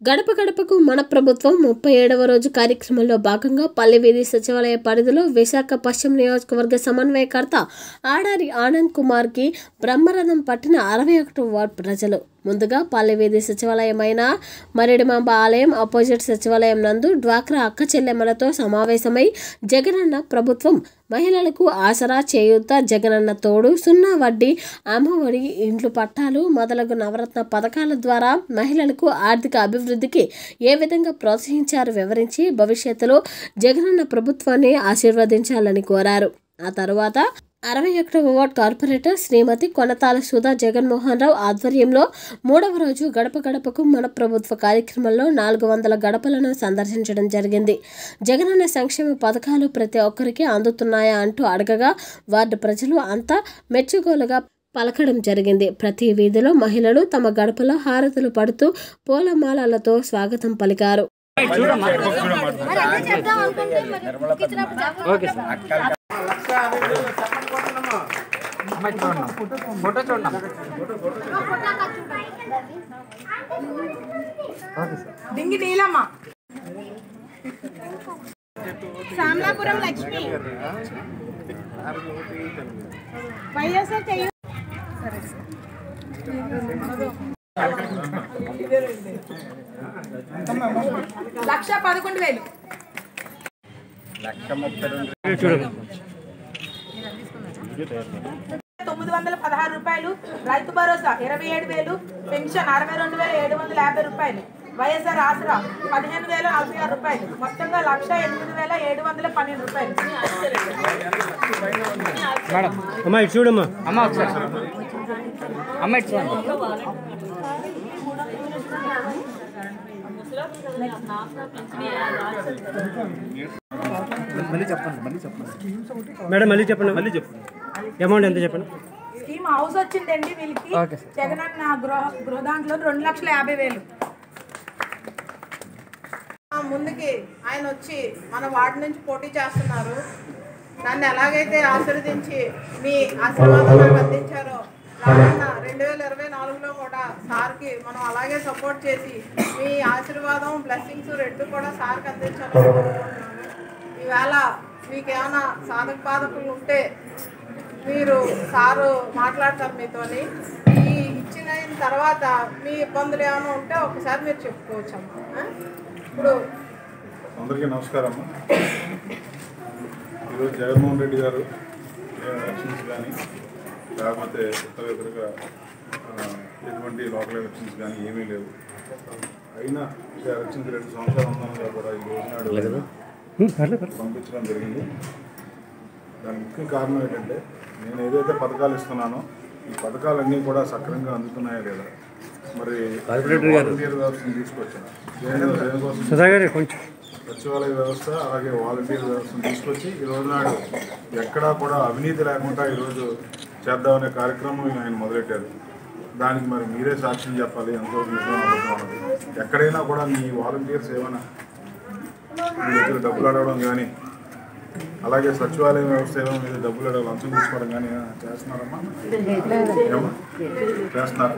గడప గడపకు మన ప్రభుత్వం ముప్పై ఏడవ రోజు కార్యక్రమంలో భాగంగా పల్లెవీధి సచివాలయ పరిధిలో విశాఖ పశ్చిమ నియోజకవర్గ సమన్వయకర్త ఆడారి ఆనంద్ కుమార్కి బ్రహ్మరథం పట్టిన అరవై ఒకటో వార్డు ప్రజలు ముందుగా పల్లెవీధి సచివాలయమైన మరిడిమాంబ ఆలయం ఆపోజిట్ సచివాలయం నందు డ్వాక్రా అక్క చెల్లెమ్మలతో సమావేశమై జగనన్న ప్రభుత్వం మహిళలకు ఆసరా చేయూత జగనన్న తోడు సున్నా వడ్డీ అమ్మఒడి ఇండ్లు పట్టాలు మొదలగు నవరత్న పథకాల ద్వారా మహిళలకు ఆర్థిక అభివృద్ధికి ఏ విధంగా ప్రోత్సహించారు వివరించి భవిష్యత్తులో జగనన్న ప్రభుత్వాన్ని ఆశీర్వదించాలని కోరారు ఆ తరువాత అరవై ఒకటవ వార్డ్ కార్పొరేటర్ శ్రీమతి కొనతాల సుధా జగన్మోహన్ రావు ఆధ్వర్యంలో మూడవ రోజు గడప గడపకు మన ప్రభుత్వ కార్యక్రమంలో నాలుగు వందల గడపలను సందర్శించడం జరిగింది జగనన్న సంక్షేమ పథకాలు ప్రతి ఒక్కరికి అందుతున్నాయా అంటూ అడగగా వార్డు ప్రజలు అంతా మెచ్చుకోలుగా పలకడం జరిగింది ప్రతి వీధిలో మహిళలు తమ గడపలో హారతులు పడుతూ పూలమాలలతో స్వాగతం పలికారు ఫోటో చూడండి డింగి నీలమ్మ శ్యామలాపురం లక్ష్మి వైఎస్ఆర్ చెయ్యి లక్ష పదకొండు వేలు తొమ్మిది వందల పదహారు రూపాయలు రైతు భరోసా ఇరవై ఏడు వేలు పెన్షన్ అరవై రెండు వేల ఏడు వందల యాభై రూపాయలు వైఎస్ఆర్ ఆసరా పదిహేను వేల నలభై ఆరు రూపాయలు మొత్తంగా లక్ష ఎనిమిది వేల ఏడు వందల పన్నెండు రూపాయలు మేడం అమ్మా ఇటు చూడమ్మా అమ్మ ఒకసారి అమ్మ ఇటు చూడండి మేడం మళ్ళీ చెప్పండి మళ్ళీ చెప్పండి అమౌంట్ ఎంత చెప్పండి స్కీమ్ హౌస్ వచ్చిందండి వీళ్ళకి ఓకే సార్. జగనన్న గృహ గృహ దాంట్లో రెండు లక్షల యాభై వేలు ముందుకి ఆయన వచ్చి మన వార్డు నుంచి పోటీ చేస్తున్నారు నన్ను ఎలాగైతే ఆశీర్వదించి మీ ఆశీర్వాదం నాకు అందించారో రానున్న రెండు వేల ఇరవై నాలుగులో కూడా సార్కి మనం అలాగే సపోర్ట్ చేసి మీ ఆశీర్వాదం బ్లెస్సింగ్స్ రెండు కూడా సార్కి అందించాలని కోరుకుంటున్నాను ఈవేళ మీకు ఏమైనా సాధక బాధకులు ఉంటే మీరు సారు మాట్లాడతారు మీతోని ఈ ఇచ్చిన తర్వాత మీ ఇబ్బందులు ఏమైనా ఉంటే ఒకసారి మీరు చెప్పుకోవచ్చమ్మా ఆ? ఇప్పుడు అందరికీ నమస్కారం ఈరోజు జగన్మోహన్ రెడ్డి గారు ఏ ఎలక్షన్స్ కానీ లేకపోతే ఇతర ఇతరుగా ఆ, ఎటువంటి లోకల్ ఎలక్షన్స్ కానీ ఏమీ లేవు అయినా ఇక ఎలక్షన్స్ రెండు సంవత్సరాలు ఉన్నాగా కూడా ఈ రోజు నాడు పంపించడం జరిగింది దానికి ముఖ్య కారణం ఏంటంటే నేను ఏదైతే పథకాలు ఇస్తున్నానో ఈ పథకాలన్నీ కూడా సక్రమంగా అందుతున్నాయా లేదా మరి వాలంటీర్ వ్యవస్థను తీసుకొచ్చాను దేని- దేనికోసం సుధా గారు కొంచెం సచివాలయ వ్యవస్థ అలాగే వాలంటీర్ వ్యవస్థను తీసుకొచ్చి ఈ రోజు నాడు ఎక్కడా కూడా అవినీతి లేకుండా ఈరోజు చేద్దామనే కార్యక్రమం ఆయన మొదలెట్టారు దానికి మరి మీరే సాక్ష్యం చెప్పాలి ఎంతో నిజం అబద్ధం అన్నది ఎక్కడైనా కూడా మీ వాలంటీర్స్ ఏమైనా మీ దగ్గర డబ్బులు అడగడం కానీ అలాగే సచివాలయం వ్యవస్థ ఏమో మీద డబ్బులు అడగ లంచం తీసుకోవడం కానీ ఏమైనా చేస్తున్నారమ్మా ఏమా చేస్తున్నారు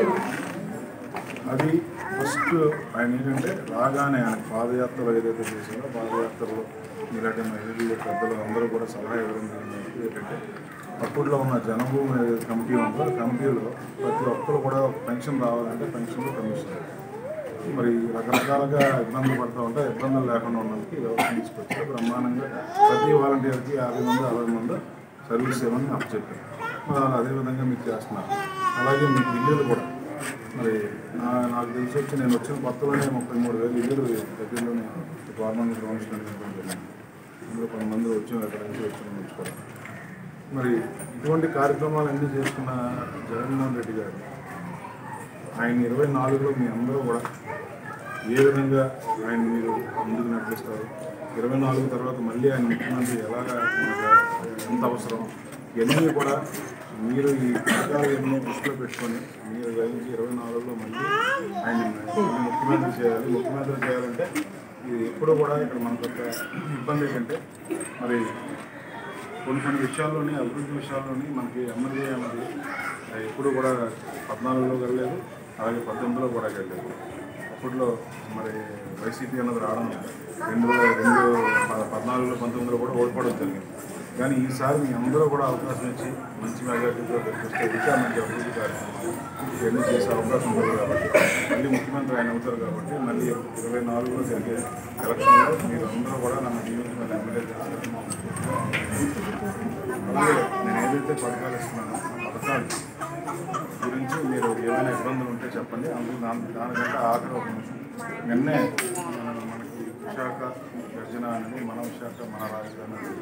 అది ఫస్ట్ ఆయన ఏంటంటే రాగానే ఆయన పాదయాత్రలో ఏదైతే చేశారో పాదయాత్రలో ఇలాంటి మహిళలు పెద్దలు అందరూ కూడా సలహా ఇవ్వడం జరిగింది ఏంటంటే అప్పట్లో ఉన్న జనభూమి ఏదైతే కమిటీ ఉందో ఆ కమిటీలో ప్రతి ఒక్కరు కూడా ఒక పెన్షన్ రావాలంటే పెన్షన్లు కమిషన్ మరి రకరకాలుగా ఇబ్బందులు పడుతూ ఉంటే ఇబ్బందులు లేకుండా ఉండడానికి వ్యవస్థ తీసుకొచ్చారు బ్రహ్మాండంగా ప్రతి వాలంటీర్కి యాభై మంది అరవై మంది సర్వీస్ ఇవ్వమని నాకు చెప్పారు మరి వాళ్ళు అదేవిధంగా మీకు చేస్తున్నారు అలాగే మీకు ఇల్లులు కూడా మరి నా నాకు తెలిసి వచ్చి నేను వచ్చిన కొత్తలోనే ముప్పై మూడు వేలు ఇల్లులు దగ్గరలోనే గవర్నమెంట్ లోన్స్ ఇవ్వడం జరిగింది అందులో కొంతమంది వచ్చి అక్కడ నుంచి వచ్చిన ఉంచుకోవడం మరి ఇటువంటి కార్యక్రమాలన్నీ చేసుకున్న జగన్మోహన్ రెడ్డి గారు ఆయన ఇరవై నాలుగులో మీ అందరూ కూడా ఏ విధంగా ఆయన మీరు ముందుకు నడిపిస్తారు ఇరవై నాలుగు తర్వాత మళ్ళీ ఆయన ముఖ్యమంత్రి ఎలాగా మనకు ఎంత అవసరం ఇవన్నీ కూడా మీరు ఈ పథకాలు ఎన్నో దృష్టిలో పెట్టుకొని మీరు గ్రహించి ఇరవై నాలుగులో మళ్ళీ ఆయన మళ్ళీ ముఖ్యమంత్రి చేయాలి ముఖ్యమంత్రి చేయాలంటే ఇది ఎప్పుడూ కూడా ఇక్కడ మనకు ఒక ఇబ్బంది ఏంటంటే మరి కొన్ని కొన్ని విషయాల్లోని అభివృద్ధి విషయాల్లోని మనకి ఎమ్మెల్యే అన్నది ఎప్పుడు కూడా పద్నాలుగులో వెళ్ళలేదు అలాగే పద్దెనిమిదిలో కూడా వెళ్ళలేదు అప్పట్లో మరి వైసీపీ అన్నది రావడం రెండు వేల రెండు ప- పద్నాలుగులో పంతొమ్మిదిలో కూడా ఓడిపోవడం జరిగింది కానీ ఈసారి మీ అందరూ కూడా అవకాశం ఇచ్చి మంచి మెజార్టీతో గెలిపిస్తే ఇంకా మంచి అభివృద్ధి కార్యక్రమాలు ఇవన్నీ చేసే అవకాశం ఉంది కాబట్టి మళ్ళీ ముఖ్యమంత్రి ఆయన అవుతారు కాబట్టి మళ్ళీ ఇరవై నాలుగులో జరిగే ఎలక్షన్లో మీరు అందరూ కూడా నన్ను నియమించి మళ్ళీ ఎమ్మెల్యే చేస్తారు అలాగే నేను ఏదైతే పథకాలు ఇస్తున్నానో ఆ పథకాలు గురించి మీరు ఏమైనా ఇబ్బందులు ఉంటే చెప్పండి అందుకు దాని దానికంటే ఆఖరి ఒక నిమిషం నిన్నే ఆ, మనకి విశాఖ గర్జన అనేది మన విశాఖ మన రాజధాని అనేది.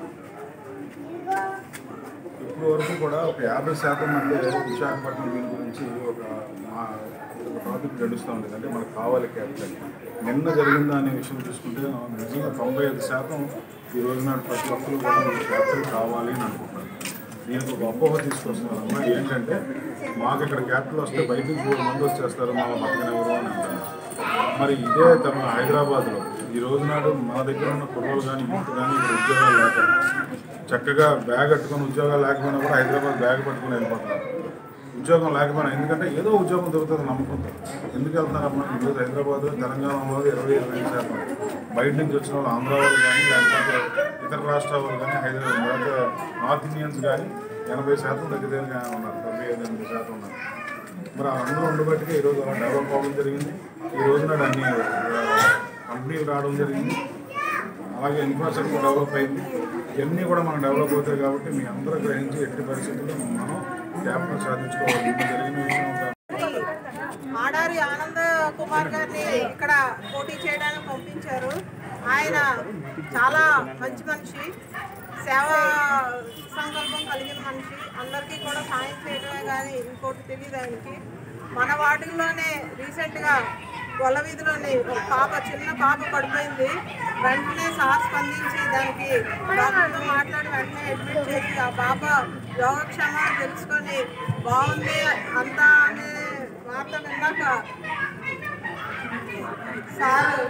ఇప్పుడు వరకు కూడా ఒక యాభై శాతం మంది విశాఖపట్నం దీని గురించి ఒక మా ఒక టాపిక్ నడుస్తూ ఉండేది అంటే మనకు కావాలి క్యాపిటల్ నిన్న జరిగిందా అనే విషయం చూసుకుంటే నిజంగా తొంభై ఐదు శాతం ఈ రోజు నాడు ప్రతి ఒక్కరు కూడా మనకు క్యాపిటల్ కావాలి అని అనుకుంటున్నారు దీనికి ఒక అపోహ తీసుకొస్తున్నారు అమ్మాయి ఏంటంటే మాకు ఇక్కడ క్యాపిటల్ వస్తే బయట నుంచి మూడు మంది వచ్చేస్తారు మా బతకనెవరు అని అంటారు మరి ఇదే తమ హైదరాబాద్లో ఈ రోజు నాడు మన దగ్గర ఉన్న కుర్రోలు కానీ యూత్ కానీ ఇక్కడ ఉద్యోగాలు లేక చక్కగా బ్యాగ్ కట్టుకొని ఉద్యోగాలు లేకపోయినా కూడా హైదరాబాద్ బ్యాగ్ పట్టుకొని వెళ్ళిపోతున్నారు ఉద్యోగం లేకపోయినా ఎందుకంటే ఏదో ఉద్యోగం దొరుకుతుంది నమ్మకంతో ఎందుకు వెళ్తున్నారమ్మా ఈరోజు హైదరాబాద్ తెలంగాణలో ఇరవై ఇరవై ఐదు శాతం బయట నుంచి వచ్చిన వాళ్ళు ఆంధ్ర వాళ్ళు కానీ లేకపోతే ఇతర రాష్ట్రాల వాళ్ళు కానీ హైదరాబాద్ లేకపోతే నార్త్ ఇండియన్స్ కానీ ఎనభై శాతం దగ్గర ఉన్నారు డెబ్బై ఐదు ఎనభై శాతం ఉన్నారు మరి అందరూ ఉండబట్టిగా ఈరోజు అలా డెవలప్ అవ్వడం జరిగింది ఈ రోజు నాడు అన్ని ఆ, కంపెనీలు రావడం జరిగింది అలాగే ఇన్ఫ్రాస్ట్రక్చర్ డెవలప్ అయింది ఇవన్నీ కూడా మనం డెవలప్ అవుతాయి కాబట్టి మీ అందరూ గ్రహించి ఎట్టి పరిస్థితుల్లో మనం క్యాపిటల్ సాధించుకోవాలి ఇది జరిగిన విషయం కాదు. ఆడారి ఆనంద కుమార్ గారిని ఇక్కడ పోటీ చేయడానికి పంపించారు ఆయన చాలా మంచి మనిషి సేవా సంకల్పం కలిగిన మనిషి అందరికీ కూడా సాయం చేయడమే కానీ ఇంకోటి తెలియదు ఆయనకి మన వాటిల్లోనే రీసెంట్గా గొల్ల వీధిలోని ఒక పాప చిన్న పాప పడిపోయింది వెంటనే సార్ స్పందించి దానికి డాక్టర్తో మాట్లాడి వెంటనే అడ్మిట్ చేసి ఆ పాప యోగక్షేమాలు తెలుసుకొని బాగుంది అంతా అనే వార్త విన్నాక సార్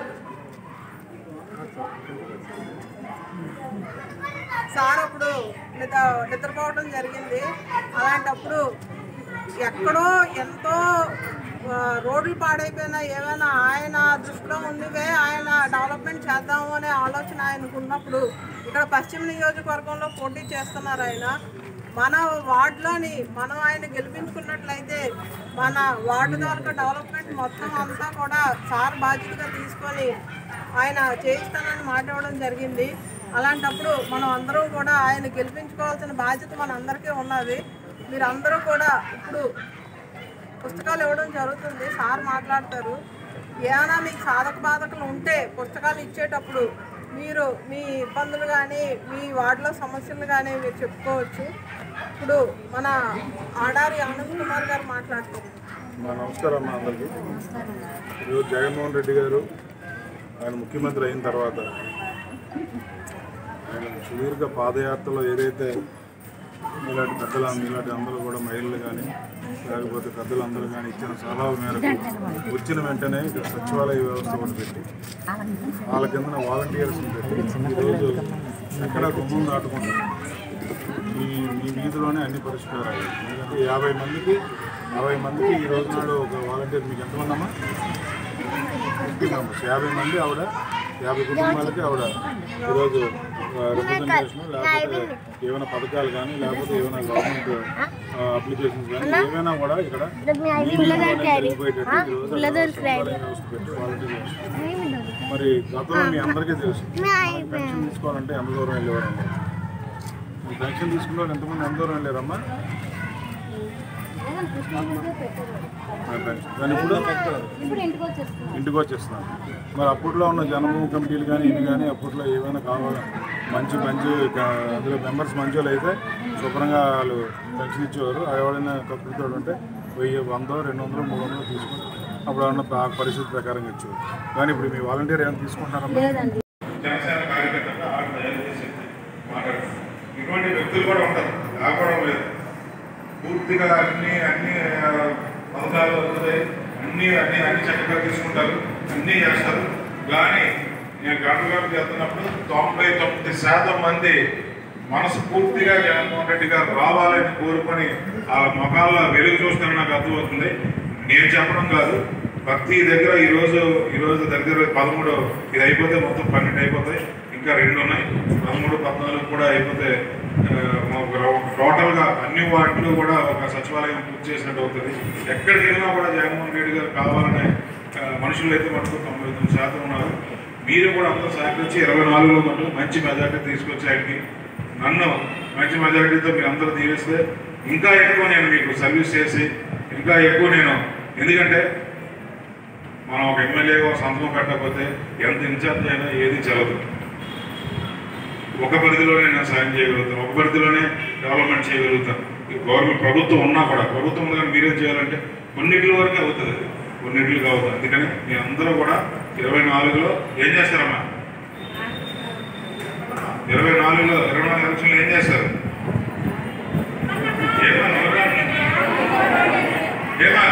సార్ అప్పుడు నిద్ర నిద్రపోవడం జరిగింది అలాంటప్పుడు ఎక్కడో ఎంతో ఆ, రోడ్లు పాడైపోయినా ఏమైనా ఆయన దృష్టిలో ఉండివే ఆయన డెవలప్మెంట్ చేద్దాము అనే ఆలోచన ఆయనకు ఉన్నప్పుడు ఇక్కడ పశ్చిమ నియోజకవర్గంలో పోటీ చేస్తున్నారు ఆయన మన వార్డులోని మనం ఆయన గెలిపించుకున్నట్లయితే మన వార్డు తాలూకా డెవలప్మెంట్ మొత్తం అంతా కూడా సార్ బాధ్యతగా తీసుకొని ఆయన చేయిస్తానని మాట ఇవ్వడం జరిగింది అలాంటప్పుడు మనం అందరం కూడా ఆయన గెలిపించుకోవాల్సిన బాధ్యత మన అందరికీ ఉన్నది మీరందరూ కూడా ఇప్పుడు పుస్తకాలు ఇవ్వడం జరుగుతుంది సార్ మాట్లాడతారు ఏమైనా మీకు సాధక బాధకులు ఉంటే పుస్తకాలు ఇచ్చేటప్పుడు మీరు మీ ఇబ్బందులు కానీ మీ వార్డులో సమస్యలు కానీ మీరు చెప్పుకోవచ్చు ఇప్పుడు మన ఆడారి ఆనంద్ కుమార్ గారు మాట్లాడతారు మా నమస్కారం అమ్మా అందరికీ ఈరోజు జగన్మోహన్ రెడ్డి గారు ఆయన ముఖ్యమంత్రి అయిన తర్వాత ఆయన సుదీర్ఘ పాదయాత్రలో ఏదైతే ఇలాంటి పెద్దలు ఇలాంటి అందరూ కూడా మహిళలు కానీ లేకపోతే పెద్దలు అందరూ కానీ ఇచ్చిన సలహా మేరకు వచ్చిన వెంటనే ఇక్కడ సచివాలయ వ్యవస్థ ఒకటి పెట్టి వాళ్ళ కింద వాలంటీర్స్ని పెట్టి ఈరోజు ఎక్కడ గుమ్మం దాటుకుంటారు ఈ మీ వీధిలోనే అన్ని పరిష్కారాలు ఎందుకంటే యాభై మందికి అరవై మందికి ఈ రోజు నాడు ఒక వాలంటీర్ మీకు ఎంతమంది అమ్మా ఫిఫ్టీ మెంబర్స్ యాభై మంది ఆవిడ యాభై కుటుంబాలకి ఆవిడ ఈరోజు రిప్రజెంటేషన్ లేకపోతే ఏమైనా పథకాలు కానీ లేకపోతే ఏమైనా గవర్నమెంట్ అప్లికేషన్స్ కానీ ఏమైనా కూడా ఇక్కడ మీ వీధిలోనే జరిగిపోయేటట్టు ఈరోజు సచివాలయ వ్యవస్థ పెట్టి వాలంటీర్ వ్యవస్థ మరి గతంలో మీ అందరికీ తెలుసు మనకి పెన్షన్ తీసుకోవాలంటే ఎంత దూరం వెళ్ళేవారండి ఈ పెన్షన్ తీసుకున్న వాళ్ళు ఎంతమంది ఎంత దూరం వెళ్ళారమ్మా ఆ పెన్షన్. కానీ ఇప్పుడు ఇంటికి వచ్చేస్తున్నారు మరి అప్పట్లో ఉన్న జనభూమి కమిటీలు కానీ ఇవి కానీ అప్పట్లో ఏమైనా కావాలా మంచి మంచి క- అందులో మెంబర్స్ మంచి వాళ్ళు అయితే శుభ్రంగా వాళ్ళు పెన్షన్ ఇచ్చేవారు ఎవరైనా తప్పుతో ఉంటే వెయ్యి వందో రెండు వందలు మూడు వందలు తీసుకుని అప్పుడు ఉన్న ప- పరిస్థితి ప్రకారంగా ఇచ్చేవారు కానీ ఇప్పుడు మీ వాలంటీర్ ఏమైనా తీసుకుంటున్నారమ్మా జనసేన కార్యకర్తగా ఆడ తయారు చేసి మాట్లాడతారు ఇటువంటి వ్యక్తులు కూడా ఉంటారు కాకపోవడం లేదు పూర్తిగా అన్ని అన్ని ఆ, పథకాలు వస్తాయి అన్ని అన్ని అన్ని చక్కగా తీసుకుంటారు అన్నీ చేస్తారు కానీ నేను డాక్టర్ గారు చేస్తున్నప్పుడు తొంభై తొమ్మిది శాతం మంది మనసు పూర్తిగా జగన్మోహన్ రెడ్డి గారు రావాలని కోరుకొని ఆ ముఖాల్లో వెలుగు చూస్తారని నాకు అర్థమవుతుంది నేను చెప్పడం కాదు ప్రతి దగ్గర ఈరోజు ఈరోజు దగ్గర పదమూడు ఇది అయిపోతే మొత్తం పన్నెండు అయిపోతాయి ఇంకా రెండు ఉన్నాయి పదమూడు పద్నాలుగు కూడా అయిపోతే ఆ, ఒక రౌ- టోటల్గా అన్ని వాటిలో కూడా ఒక సచివాలయం పూర్తి చేసినట్టు అవుతుంది ఎక్కడికి వెళ్ళినా కూడా జగన్మోహన్ రెడ్డి గారు కావాలనే ఆ, మనుషులు అయితే మటుకు తొంభై తొమ్మిది శాతం ఉన్నారు మీరు కూడా అందరూ సహకరించి ఇరవై నాలుగులో మటుకు మంచి మెజార్టీ తీసుకొచ్చి ఆయనకి నన్ను మంచి మెజారిటీతో మీరు అందరూ దీవిస్తే ఇంకా ఎక్కువ నేను మీకు సర్వీస్ చేసి ఇంకా ఎక్కువ నేను ఎందుకంటే మనం ఒక ఎమ్మెల్యేగా ఒక సంతకం పెట్టకపోతే ఎంత ఇన్ఛార్జ్ అయినా ఏది చల్లదు ఒక పరిధిలోనే నేను సాయం చేయగలుగుతాను ఒక పరిధిలోనే డెవలప్మెంట్ చేయగలుగుతాను ఈ గవర్నమెంట్ ప్రభుత్వం ఉన్నా కూడా ప్రభుత్వం ఉంది కానీ మీరేం చేయాలంటే కొన్నిటి వరకు అవుతుంది అది. కొన్నిటికి అవుతుంది అందుకని మీ అందరూ కూడా ఇరవై నాలుగులో ఏం చేస్తారమ్మా ఇరవై నాలుగులో ఇరవై నాలుగు ఎలక్షన్లు ఏం చేస్తారు ఏమా నోరా? ఏమా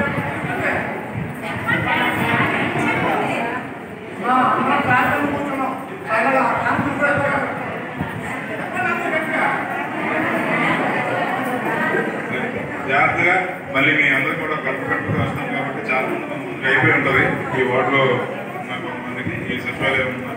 జాగ్రత్తగా మళ్ళీ మీ అందరికి కూడా గడప గడపగా వస్తాం కాబట్టి చాలా మంది ముందుకు అయిపోయి ఉంటుంది ఈ వార్డులో ఉన్న కొంతమందికి ఈ సచివాలయం ఉన్న